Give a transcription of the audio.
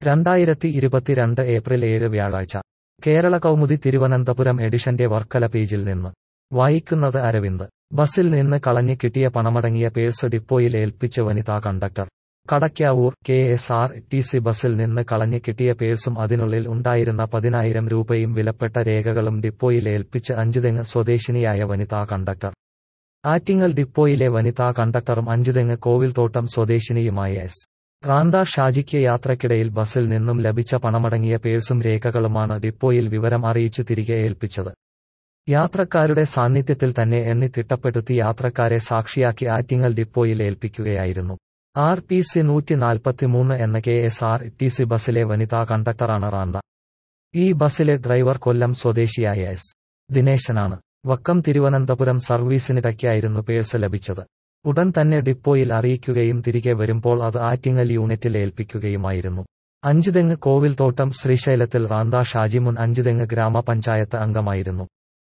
രണ്ടായിരത്തി ഇരുപത്തിരണ്ട് ഏപ്രിൽ ഏഴ് വ്യാഴാഴ്ച കേരള കൗമുദി തിരുവനന്തപുരം എഡിഷന്റെ വർക്കല പേജിൽ നിന്ന് വായിക്കുന്നത് അരവിന്ദ് ബസിൽ നിന്ന് കളഞ്ഞു കിട്ടിയ പണമടങ്ങിയ പേഴ്സ് ഡിപ്പോയിൽ ഏൽപ്പിച്ച് വനിതാ conductor Kadakkavoor K S R T C ബസിൽ നിന്ന് കളഞ്ഞു കിട്ടിയ പേഴ്സും അതിനുള്ളിൽ ഉണ്ടായിരുന്ന പതിനായിരം രൂപയും വിലപ്പെട്ട രേഖകളും ഡിപ്പോയിൽ ഏൽപ്പിച്ച് അഞ്ചുതെങ്ങ് സ്വദേശിനിയായ വനിതാ കണ്ടക്ടർ ആറ്റിങ്ങൽ ഡിപ്പോയിലെ വനിതാ കണ്ടക്ടറും അഞ്ചുതെങ്ങ് കോവിൽത്തോട്ടം സ്വദേശിനിയുമായ എസ് റാന്ത ഷാജിക്ക് യാത്രക്കിടയിൽ ബസിൽ നിന്നും ലഭിച്ച പണമടങ്ങിയ പേഴ്സും രേഖകളുമാണ് ഡിപ്പോയിൽ വിവരം അറിയിച്ചു തിരികെ ഏൽപ്പിച്ചത് യാത്രക്കാരുടെ സാന്നിധ്യത്തിൽ തന്നെ എണ്ണി തിട്ടപ്പെടുത്തി യാത്രക്കാരെ സാക്ഷിയാക്കി ആറ്റിങ്ങൽ ഡിപ്പോയിൽ ഏൽപ്പിക്കുകയായിരുന്നു ആർ പി സി നൂറ്റി നാൽപ്പത്തിമൂന്ന് എന്ന K S R T C ബസിലെ വനിതാ കണ്ടക്ടറാണ് റാന്ത ഈ ബസിലെ ഡ്രൈവർ കൊല്ലം സ്വദേശിയായ എസ് ദിനേശനാണ് വക്കം തിരുവനന്തപുരം സർവീസിനിടയ്ക്കായിരുന്നു പേഴ്സ് ലഭിച്ചത് ഉടൻ തന്നെ ഡിപ്പോയിൽ അറിയിക്കുകയും തിരികെ വരുമ്പോൾ അത് ആറ്റിങ്ങൽ യൂണിറ്റിൽ ഏൽപ്പിക്കുകയുമായിരുന്നു അഞ്ചുതെങ്ങ് കോവിൽത്തോട്ടം ശ്രീശൈലത്തിൽ റാന്ത ഷാജി മുൻ അഞ്ചുതെങ്ങ് ഗ്രാമപഞ്ചായത്ത് അംഗമായിരുന്നു